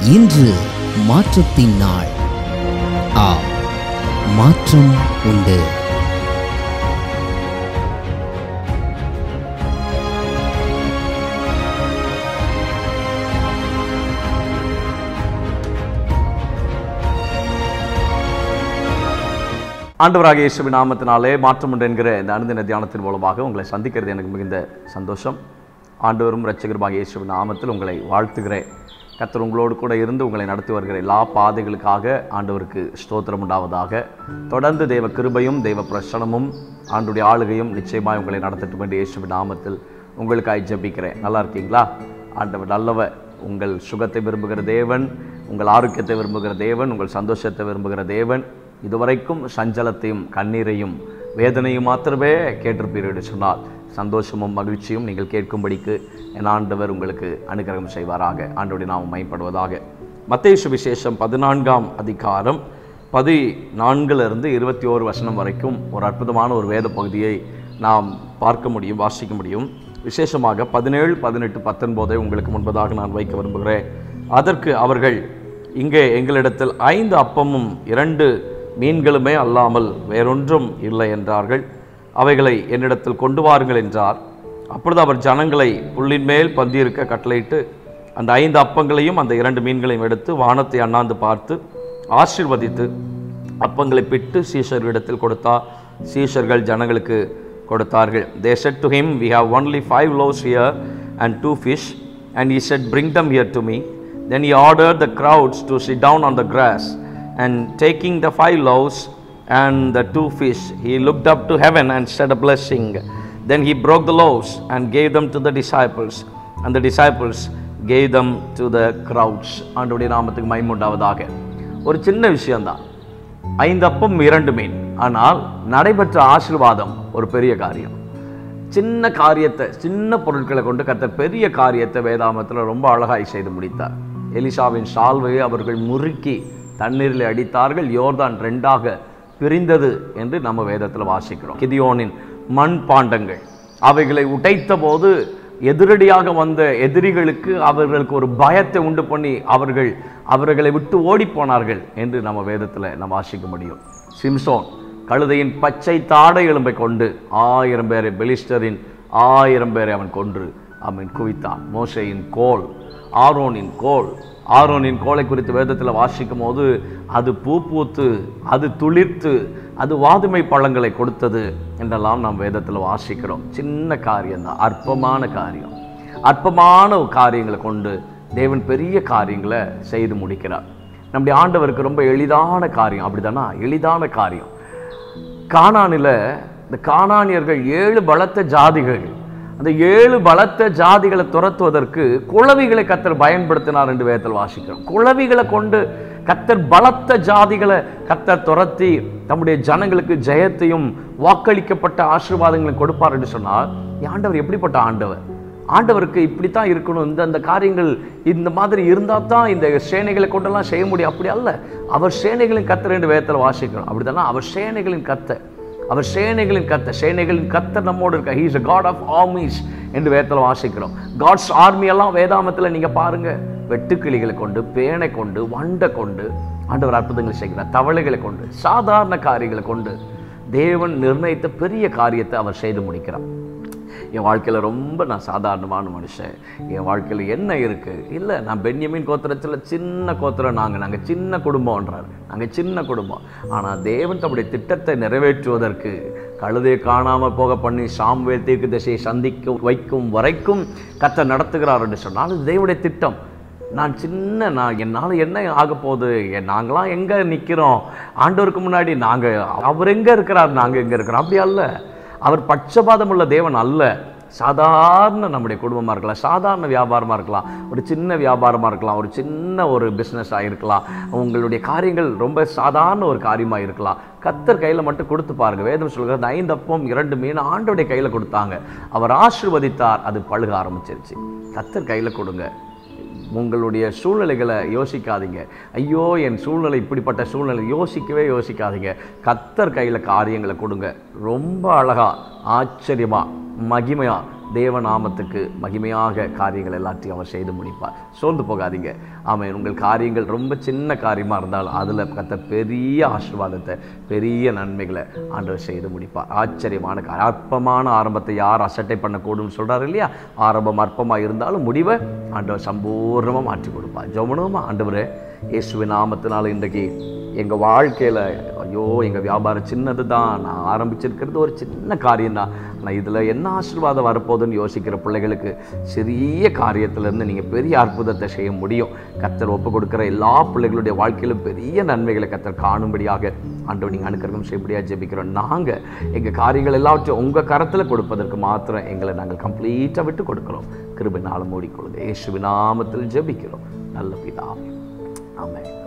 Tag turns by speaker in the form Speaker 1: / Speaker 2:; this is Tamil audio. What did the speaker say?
Speaker 1: இன்று மாற்றத்தின் நாள் ஆ மாற்றம் உண்டு
Speaker 2: ஆண்டவராக இயேசுவின் நாமத்தினாலே மாற்றம் உண்டு என்கிற இந்த அனுதின தியானத்தின் மூலமாக உங்களை சந்திக்கிறது எனக்கு மிகுந்த சந்தோஷம் ஆண்டவரும் இரட்சகருமாக இயேசுவின் நாமத்தில் உங்களை வாழ்த்துகிறேன் கர்த்தர் உங்களோடு கூட இருந்து உங்களை நடத்தி வருகிற எல்லா பாதைகளுக்காக ஆண்டவருக்கு ஸ்தோத்திரம் உண்டாவதாக தொடர்ந்து தெய்வ கிருபையும் தெய்வ பிரசனமும் ஆண்டுடைய ஆளுகையும் நிச்சயமாய் உங்களை நடத்தட்டும் என்று இயேசுவின் நாமத்தில் உங்களுக்காய் ஜெபிக்கிறேன் நல்லா இருக்கீங்களா ஆண்டவர் நல்லவர் உங்கள் சுகத்தை விரும்புகிற தேவன் உங்கள் ஆரோக்கியத்தை விரும்புகிற தேவன் உங்கள் சந்தோஷத்தை விரும்புகிற தேவன் இதுவரைக்கும் சஞ்சலத்தையும் கண்ணீரையும் வேதனையும் மாத்திரமே கேட்டிருப்பீர்கள் என்று சொன்னால் சந்தோஷமும் மகிழ்ச்சியும் நீங்கள் கேட்கும்படிக்கு என் ஆண்டவர் உங்களுக்கு அனுகிரகம் செய்வாராக ஆண்டோடைய நாம் மைப்படுவதாக மத்தேயு சுவிசேஷம் பதினான்காம் அதிகாரம் பதினான்கிலிருந்து இருபத்தி ஓரு வசனம் வரைக்கும் ஒரு அற்புதமான ஒரு வேத பகுதியை நாம் பார்க்க முடியும் வாசிக்க முடியும் விசேஷமாக பதினேழு பதினெட்டு பத்தொன்பதை உங்களுக்கு முன்பதாக நான் வைக்க விரும்புகிறேன் அதற்கு அவர்கள் இங்கே எங்களிடத்தில் ஐந்து அப்பமும் இரண்டு மீன்களுமே அல்லாமல் வேறொன்றும் இல்லை என்றார்கள் அவைகளை என்னிடத்தில் கொண்டு வாருங்கள் என்றார் அப்பொழுது அவர் ஜனங்களை புல்லின் மேல் பந்தியிருக்க கட்டளையிட்டு அந்த ஐந்து அப்பங்களையும் அந்த இரண்டு மீன்களையும் எடுத்து வானத்தை அண்ணாந்து பார்த்து ஆசீர்வதித்து அப்பங்களை பிட்டு சீஷர்களிடத்தில் கொடுத்தார் சீஷர்கள் ஜனங்களுக்கு கொடுத்தார்கள் தே said to him we have only five loaves here and two fish and he said bring them here to me then he ordered the crowds to sit down on the grass and taking the five loaves and the two fish he looked up to heaven and said a blessing then he broke the loaves and gave them to the disciples and the disciples gave them to the crowds ஆண்டவருடைய நாமத்துக்கு மைமுண்டாவதாக ஒரு சின்ன விஷயம்தான் ஐந்து அப்பம் இரண்டு மீன் ஆனால் நடைபெற்ற ஆசீர்வாதம் ஒரு பெரிய காரியம் சின்ன காரியத்தை சின்ன பொருட்களை கொண்டு கர்த்தர் பெரிய காரியத்தை வேதாமத்தில் ரொம்ப அழகாய் செய்து முடித்தார் எலிசாவின் சால்வையை அவர்கள் முறுக்கி தண்ணீரில் அடித்தார்கள் யோர்தான் ரெண்டாக பிரிந்தது என்று நம்ம வேதத்தில் வாசிக்கிறோம் கிதியோனின் மண் பாண்டங்கள் அவைகளை உடைத்த போது எதிரடியாக வந்த எதிரிகளுக்கு அவர்களுக்கு ஒரு பயத்தை உண்டு பண்ணி அவர்கள் அவர்களை விட்டு ஓடி போனார்கள் என்று நம்ம வேதத்தில் நம்ம வாசிக்க முடியும் சிம்சோன் கழுதையின் பச்சை தாடை எலும்பை கொண்டு ஆயிரம் பேரை பெலிஸ்டரின் ஆயிரம் பேரை அவன் கொன்று அவன் குவித்தான் மோசையின் கோல் ஆரோனின் கோல் ஆரோனின் கோலை குறித்து வேதத்தில் வாசிக்கும் போது அது பூ பூத்து அது துளிர்த்து அது வாதுமை பழங்களை கொடுத்தது என்றெல்லாம் நாம் வேதத்தில் வாசிக்கிறோம் சின்ன காரியம்தான் அற்பமான காரியம் அற்பமான காரியங்களை கொண்டு தேவன் பெரிய காரியங்களை செய்து முடிக்கிறார் நம்முடைய ஆண்டவருக்கு ரொம்ப எளிதான காரியம் அப்படிதானா எளிதான காரியம் கானானில் இந்த கானானியர்கள் ஏழு பலத்த ஜாதிகள் அந்த ஏழு பலத்த ஜாதிகளை துரத்துவதற்கு குளவிகளை கத்தர் பயன்படுத்தினார் என்று வேதத்தில் வாசிக்கிறோம் குளவிகளை கொண்டு கத்தர் பலத்த ஜாதிகளை கத்தர் துரத்தி தம்முடைய ஜனங்களுக்கு ஜெயத்தையும் வாக்களிக்கப்பட்ட ஆசீர்வாதங்களை கொடுப்பார் என்று சொன்னால் இந்த ஆண்டவர் எப்படிப்பட்ட ஆண்டவர் ஆண்டவருக்கு இப்படித்தான் இருக்கணும் இந்த அந்த காரியங்கள் இந்த மாதிரி இருந்தால் தான் இந்த சேனைகளை கொண்டெல்லாம் செய்ய முடியும் அப்படி அல்ல அவர் சேனைகளின் கத்தர் என்று வேதத்தில் வாசிக்கிறோம் அப்படிதானா அவர் சேனைகளின் கத்தர் அவர் சேனைகளின் கத்த சேனைகளின் கத்தர் நம்மோடு இருக்க he's a god of armies என்று வேதத்தில் வாசிக்கிறோம் காட்ஸ் ஆர்மி எல்லாம் வேதாமத்தில் நீங்க பாருங்க வெட்டுக்கிளிகளை கொண்டு பேனை கொண்டு வண்டை கொண்டு ஆண்டவர் அற்புதங்களை செய்கிறார் தவளைகளை கொண்டு சாதாரண காரியங்களை கொண்டு தேவன் நிர்ணயித்த பெரிய காரியத்தை அவர் செய்து முடிக்கிறார் என் வாழ்க்கையில் ரொம்ப நான் சாதாரணமான மனுஷன் என் வாழ்க்கையில் என்ன இருக்குது இல்லை நான் பென்யமின் கோத்திரத்தில் சின்ன கோத்திரம் நாங்கள் நாங்கள் சின்ன குடும்பம்ன்றார் நாங்கள் சின்ன குடும்பம் ஆனால் தேவன் தம்முடைய திட்டத்தை நிறைவேற்றுவதற்கு கழுதை காணாமல் போக பண்ணி சாம்வேல் தீர்க்கு திசையை சந்திக்க வைக்கும் வரைக்கும் கத்த நடத்துகிறார் என்று சொன்னால் அது தேவனுடைய திட்டம் நான் சின்ன நான் என்னால் என்ன ஆக போகுது என் நாங்களாம் எங்கே நிற்கிறோம் ஆண்டவருக்கு முன்னாடி நாங்கள் அவர் எங்கே இருக்கிறார் நாங்கள் எங்கே இருக்கிறோம் அப்படி அல்ல அவர் பட்சபாதம் உள்ள தேவன் அல்ல சாதாரண நம்முடைய குடும்பமாக இருக்கலாம் சாதாரண வியாபாரமாக இருக்கலாம் ஒரு சின்ன வியாபாரமாக இருக்கலாம் ஒரு சின்ன ஒரு பிஸ்னஸாக இருக்கலாம் உங்களுடைய காரியங்கள் ரொம்ப சாதாரண ஒரு காரியமாக இருக்கலாம் கத்தர் கையில் மட்டும் கொடுத்து பாருங்க வேதம் சொல்கிறது ஐந்து அப்பம் இரண்டு மீன் ஆண்டோடைய கையில் கொடுத்தாங்க அவர் ஆசிர்வதித்தார் அது பழுக ஆரம்பிச்சிருச்சு கத்தர் கையில் கொடுங்க உங்களுடைய சூழ்நிலைகளை யோசிக்காதீங்க ஐயோ என் சூழ்நிலை இப்படிப்பட்ட சூழ்நிலை யோசிக்கவே யோசிக்காதீங்க கத்தர் கையில் காரியங்களை கொடுங்க ரொம்ப அழகா ஆச்சரியமா மகிமையா தேவ நாமத்துக்கு மகிமையாக காரியங்கள் எல்லாத்தையும் அவர் செய்து முடிப்பார் சோர்ந்து போகாதீங்க ஆமென் உங்கள் காரியங்கள் ரொம்ப சின்ன காரியமாக இருந்தாலும் அதில் கத்த பெரிய ஆசீர்வாதத்தை பெரிய நன்மைகளை ஆண்டவர் செய்து முடிப்பார் ஆச்சரியமான காரியம் அற்பமான ஆரம்பத்தை யார் அசட்டை பண்ணக்கூடும்னு சொல்கிறாரு இல்லையா ஆரம்பம் அற்பமாக இருந்தாலும் முடிவை ஆண்டவர் சம்பூர்ணமாக மாற்றி கொடுப்பார் ஜோமனோமா ஆண்டவரே இயேசுவின் நாமத்தினால இன்றைக்கு எங்கள் வாழ்க்கையில் ஐயோ எங்கள் வியாபாரம் சின்னது தான் நான் ஆரம்பிச்சிருக்கிறது ஒரு சின்ன காரியம்தான் ஆனால் இதில் என்ன ஆசீர்வாதம் வரப்போகுதுன்னு யோசிக்கிற பிள்ளைகளுக்கு சிறிய காரியத்திலேருந்து நீங்கள் பெரிய அற்புதத்தை செய்ய முடியும் கத்தர் ஒப்பு கொடுக்குற எல்லா பிள்ளைகளுடைய வாழ்க்கையிலும் பெரிய நன்மைகளை கத்தர் காணும்படியாக ஆண்டவர் நீங்கள் அனுக்கிரகம் செய்யப்படியாக ஜெபிக்கிறோம் நாங்கள் எங்கள் காரியங்கள் எல்லாவற்றையும் உங்கள் கரத்தில் கொடுப்பதற்கு மாத்திரம் எங்களை நாங்கள் கம்ப்ளீட்டாக விட்டு கொடுக்குறோம் கிருபினாலும் மூடிக்கொள்ளுங்க இயேசுவின் நாமத்தில் ஜெபிக்கிறோம் நல்ல பிதாவே ஆமென்